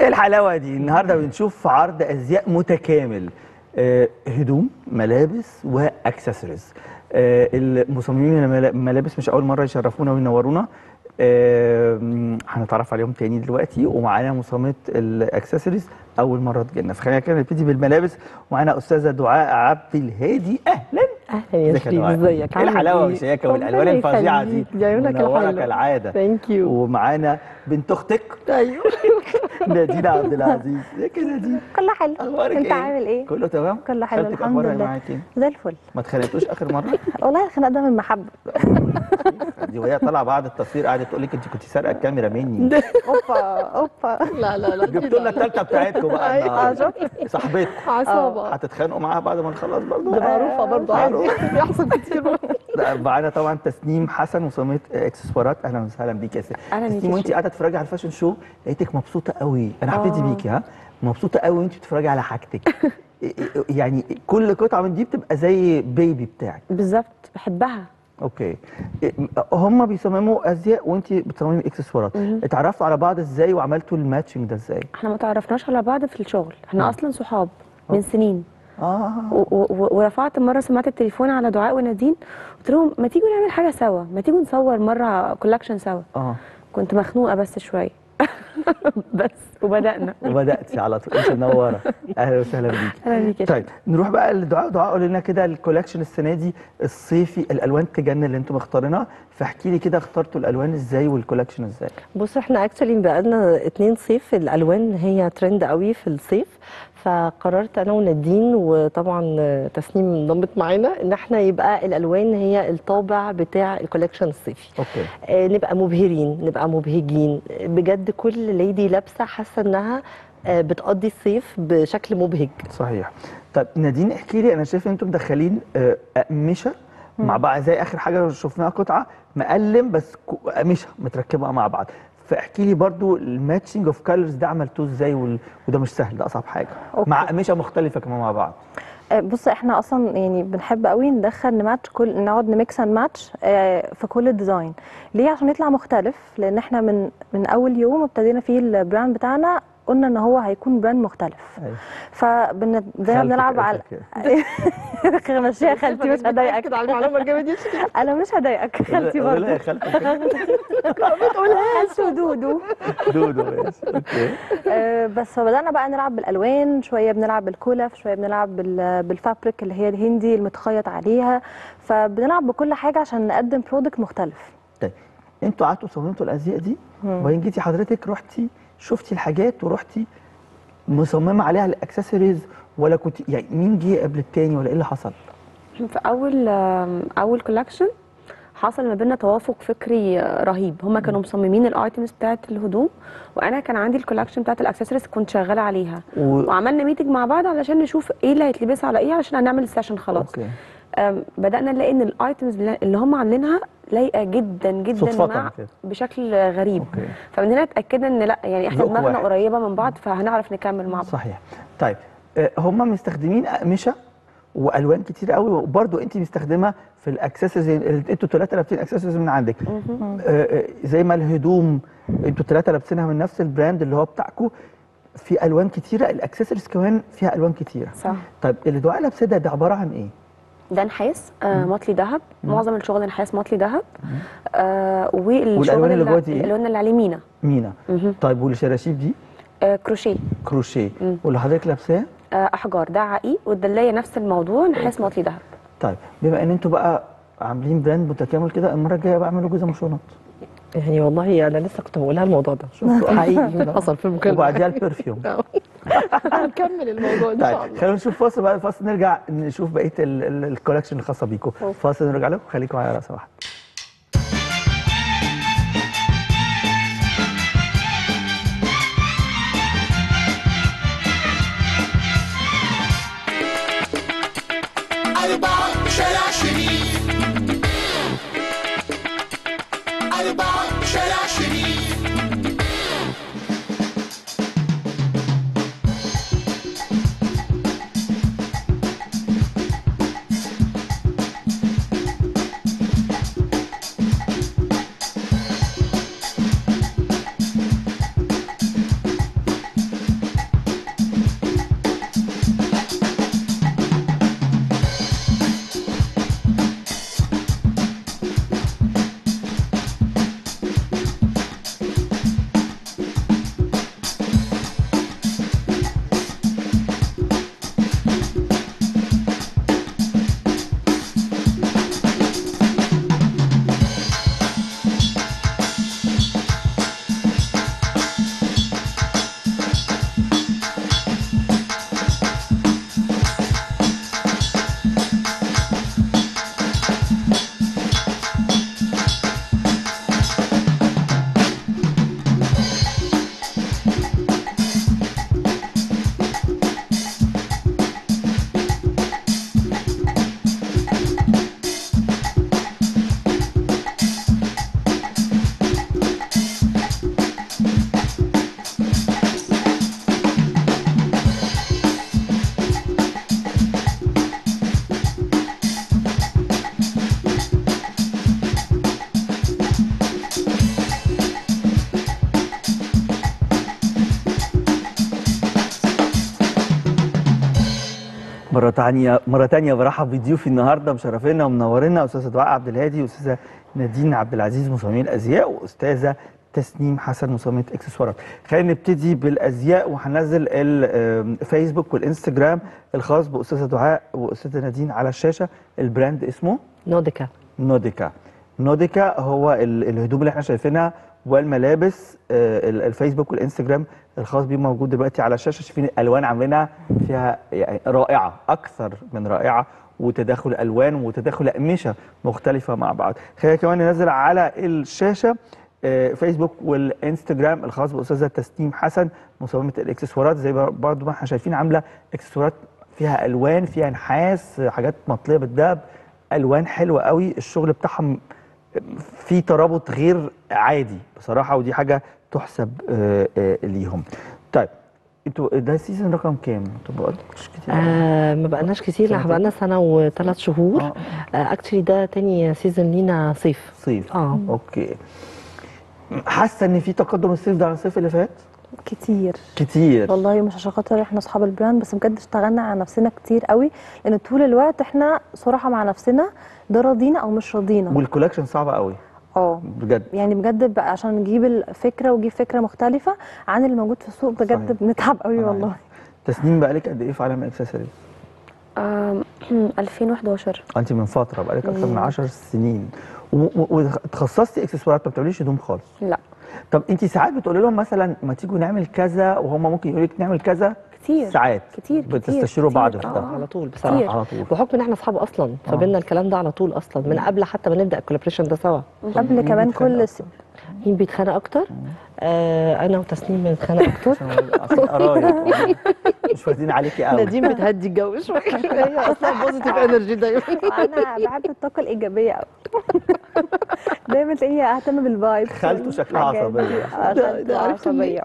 ايه الحلاوه دي النهارده بنشوف عرض ازياء متكامل آه، هدوم ملابس واكسسوارز آه، المصممين الملابس مش اول مره يشرفونا وينورونا آه، هنتعرف عليهم تاني دلوقتي ومعانا مصممه الاكسسوارز اول مره تجينا فخلينا كده نبتدي بالملابس ومعانا استاذه دعاء عبد الهادي اهلا اهلا يا ازيك يا شريف دعاء؟ ازيك ايه الحلاوه والشياكه والالوان الفظيعه دي دي عيونك منورة الحلوه كالعاده ثانك يو ومعانا بنت اختك ايوه نادين عبد العزيز ازيك يا نادين كله حلو اخبارك انت ايه عامل ايه كله تمام كله حلو خالتك الحمد اخبارها إيه لله معاك ايه زي الفل ما اتخانقتوش اخر مره والله الخناق ده من محبه دي وهي طالعه بعد التصوير قعدت تقول لك انت كنت سارقه الكاميرا مني اوبا اوبا لا لا لا جبت لنا الثالثه بتاعتكم بقى أيوة، النهارده صاحبتكم عصابه هتتخانقوا معاها بعد ما نخلص برضه دي معروفه برضه عادي بيحصل كتير لا، معانا طبعا تسنيم حسن مصممه اكسسوارات اهلا وسهلا بيك يا ست أهلا بيك تسنيم يا وانت شيخ. قاعده تتفرجي على الفاشن شو لقيتك مبسوطه قوي انا حبيتي آه. بيكي ها مبسوطه قوي وانت بتتفرجي على حاجتك يعني كل قطعه من دي بتبقى زي بيبي بتاعك بالظبط بحبها اوكي هم بيصمموا ازياء وانت بتصممي اكسسوارات اتعرفتوا على بعض ازاي وعملتوا الماتشنج ده ازاي احنا ما تعرفناش على بعض في الشغل احنا آه. اصلا صحاب من سنين اه و- و- و- ورفعت مره سمعت التليفون على دعاء ونادين قلت لهم ما تيجوا نعمل حاجه سوا ما تيجوا نصور مره كولكشن سوا اه كنت مخنوقه بس شويه بس وبدانا وبداتي على طول انت منوره اهلا وسهلا بيكي اهلا بيك يا طيب نروح بقى لدعاء دعاء قول لنا كده الكولكشن السنه دي الصيفي الالوان تجنن اللي انتم مختارينها فاحكي لي كده اخترتوا الالوان ازاي والكولكشن ازاي بص احنا اكشلي بقالنا اتنين صيف الالوان هي ترند قوي في الصيف فقررت انا ونادين وطبعا تسنيم انضمت معانا ان احنا يبقى الالوان هي الطابع بتاع الكولكشن الصيفي اوكي آه، نبقى مبهرين نبقى مبهجين بجد كل ليدي لابسه حاسه انها آه، بتقضي الصيف بشكل مبهج صحيح طب نادين احكي لي انا شايف انتم مدخلين آه، اقمشه مع بعض زي اخر حاجه شفناها قطعه مقلم بس كو- اقمشه متركبه مع بعض فاحكي لي برضو الماتشنج اوف كالرز ده عملتوه ازاي وال... وده مش سهل ده اصعب حاجه أوكي. مع اقمشه مختلفه كمان مع بعض آه، بص احنا اصلا يعني بنحب قوي ندخل نماتش كل نقعد نميكس اند ماتش آه، في كل ديزاين ليه عشان يطلع مختلف لان احنا من من اول يوم ابتدينا فيه البراند بتاعنا قلنا ان هو هيكون براند مختلف أيوة. فبن زي ما خالتك بنلعب على قالت كده. مشيها خالتي مش هضايقك على المعلومه الجامده دي انا مش هضايقك خالتي قولي لها برضه يا خالتك بتقولهاش ودودو دودو ماشي اوكي آه، بس فبدأنا بقى نلعب بالالوان شويه بنلعب بالكولف شويه بنلعب بال- بالفابريك اللي هي الهندي المتخيط عليها فبنلعب بكل حاجه عشان نقدم برودكت مختلف طيب انتوا قعدتوا صممتوا الازياء دي وبعدين جيتي حضرتك رحتي شفتي الحاجات ورحتي مصممه عليها الاكسسوارز ولا كنت يعني مين جه قبل التاني ولا ايه اللي حصل؟ في اول آم، اول كولكشن حصل ما بيننا توافق فكري آه، رهيب هما كانوا مصممين الايتمز بتاعت الهدوم وانا كان عندي الكولكشن بتاعت الاكسسوارز كنت شغاله عليها و... وعملنا ميتنج مع بعض علشان نشوف ايه اللي هيتلبس على ايه علشان هنعمل السيشن خلاص اوكي أم، بدانا نلاقي ان الايتمز اللي اللي هم عاملينها لايقه جدا جدا صدفة مع كده. بشكل غريب اوكي فمن هنا اتاكدنا ان لا يعني احنا ذوق دماغنا واحد. قريبه من بعض فهنعرف نكمل مع بعض صحيح طيب آه، هم مستخدمين اقمشه والوان كتير قوي وبرده انت مستخدمه في الاكسسوارز انتوا الثلاثه لابسين اكسسوارز من عندك آه، آه، زي ما الهدوم انتوا الثلاثه لابسينها من نفس البراند اللي هو بتاعكم في الوان كتيره الاكسسوارز كمان فيها الوان كتيره صح طيب اللي دعاء لابسه ده ده عباره عن ايه؟ ده نحاس آه مطلي ذهب معظم الشغل نحاس مطلي ذهب آه والشغل والألوان اللي جوه دي إيه؟ الالوان اللي عليه مينا مينا مهم. طيب والشراشيب دي آه كروشيه كروشيه مم. واللي حضرتك لابساه آه احجار ده عقيق والدلايه نفس الموضوع نحاس مطلي ذهب طيب بما ان انتوا بقى عاملين براند متكامل كده المره الجايه بقى اعملوا جزم وشنط يعني والله انا لسه كنت هقولها الموضوع ده شفتوا حقيقي حصل في المكالمه وبعديها البرفيوم هنكمل الموضوع ان شاء طيب الله خلينا نشوف فاصل بعد الفاصل نرجع نشوف بقيه ال- ال- الكولكشن الخاصه بيكم فاصل نرجع لكم خليكم معايا راس واحد أربعة شارع شريف أربعة شارع شريف مرة تانية مرة تانية برحب بضيوفي النهارده مشرفينا ومنورينا استاذة دعاء عبد الهادي واستاذة نادين عبد العزيز مصممين الازياء واستاذة تسنيم حسن مصممة اكسسوارات. خلينا نبتدي بالازياء وهنزل الفيسبوك والانستجرام الخاص باستاذة دعاء واستاذة نادين على الشاشة البراند اسمه نوديكا نوديكا نوديكا هو ال- الهدوم اللي احنا شايفينها والملابس آه، ال- الفيسبوك والانستجرام الخاص بيه موجود دلوقتي على الشاشه شايفين الالوان عاملينها فيها يعني رائعه اكثر من رائعه وتداخل الوان وتداخل اقمشه مختلفه مع بعض خلينا كمان ننزل على الشاشه آه، فيسبوك والانستجرام الخاص باستاذه تسنيم حسن مصممه الاكسسوارات زي برضه ما احنا شايفين عامله اكسسوارات فيها الوان فيها نحاس حاجات مطليه بالدهب الوان حلوه قوي الشغل بتاعهم في ترابط غير عادي بصراحه ودي حاجه تحسب آه، آه، ليهم طيب انتوا ده سيزون رقم كام؟ انتوا بقالكوش كتير آه ما بقناش كتير سنتين؟ احنا بقالنا سنه وثلاث شهور آه. آه اكشلي ده تاني سيزون لينا صيف صيف اه اوكي حاسه ان في تقدم الصيف ده عن الصيف اللي فات؟ كتير كتير والله مش عشان خاطر احنا اصحاب البراند بس بجد اشتغلنا على نفسنا كتير قوي لان طول الوقت احنا صراحه مع نفسنا ده راضينا او مش راضينا والكولكشن صعبه قوي اه بجد يعني بجد بقى عشان نجيب الفكره ونجيب فكره مختلفه عن اللي موجود في السوق بجد صحيح. بنتعب قوي أنا والله عارف. تسنيم بقالك قد ايه في عالم الاكسسوارز؟ آم، 2011 انت من فتره بقالك اكتر من 10 سنين و- و- وتخصصتي اكسسوارات ما بتعمليش هدوم خالص لا طب انت ساعات بتقولي لهم مثلا ما تيجوا نعمل كذا وهم ممكن يقولوا لك نعمل كذا كتير ساعات كتير كتير بتستشيروا كتير. بعض في آه، ده آه. على طول بصراحه كتير. على طول بحكم ان احنا اصحاب اصلا فبينا الكلام ده على طول اصلا من قبل حتى ما نبدا الكولابريشن ده سوا قبل مين كمان بيتخانق كل أكتر؟ مين بيتخانق اكتر آه انا وتسنيم بنتخانق اكتر عشان قرايب مش واخدين عليكي قوي نادين بتهدي الجو شويه هي اصلا بوزيتيف انرجي دايما انا بحب الطاقه الايجابيه قوي دايما تلاقيني اهتم بالفايب خالته شكلها عصبية. اه ده- خالته ده عرفت عصبيه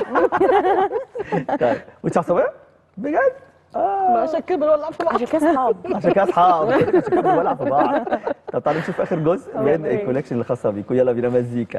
طيب وانت عصبيه؟ بجد؟ اه عشان كده بنولع في بعض عشان كده اصحاب عشان كده اصحاب عشان كده بنولع في بعض طب تعالوا نشوف اخر جزء من الكوليكشن اللي خاصه بيكم يلا بينا مزيكا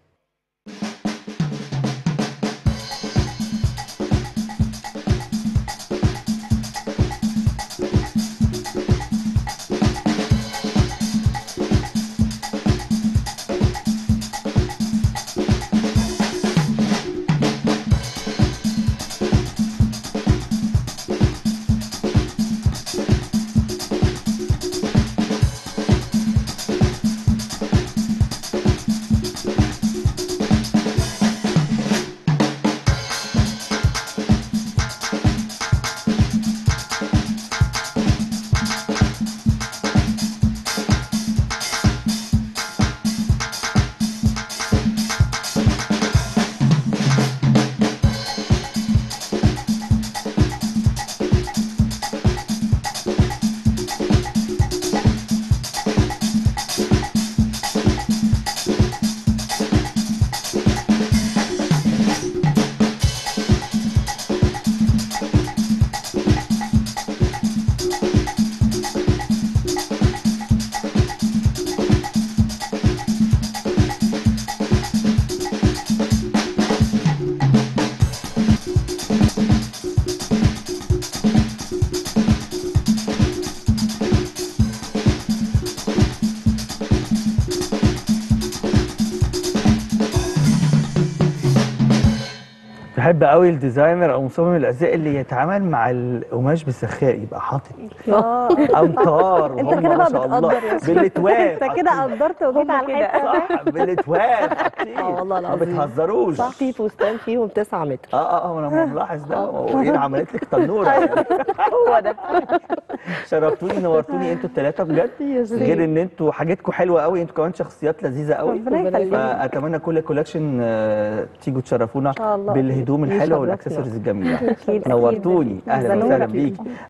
بحب قوي الديزاينر او مصمم الازياء اللي يتعامل مع القماش بالسخاء يبقى حاطط اه امتار انت وهم كده ما بقى شاء الله بتقدر يا بالاتواف انت كده حاطين. قدرت وجيت على كده. الحته صح بالاتواف حاطين. اه والله ما العظيم. بتهزروش اه في فستان فيهم 9 متر اه اه انا ملاحظ ده وايه عملت لك تنوره يعني. هو ده شرفتوني نورتوني انتوا الثلاثه بجد غير ان انتوا حاجاتكم حلوه قوي انتوا كمان شخصيات لذيذه قوي ربنا يخليك فاتمنى كل كولكشن آه، تيجوا تشرفونا إن شاء الله. بالهدوم الحلوه يشرفنا. والاكسسوارز الجميله أكيد، أكيد. نورتوني اهلا زنوبة. وسهلا بيكي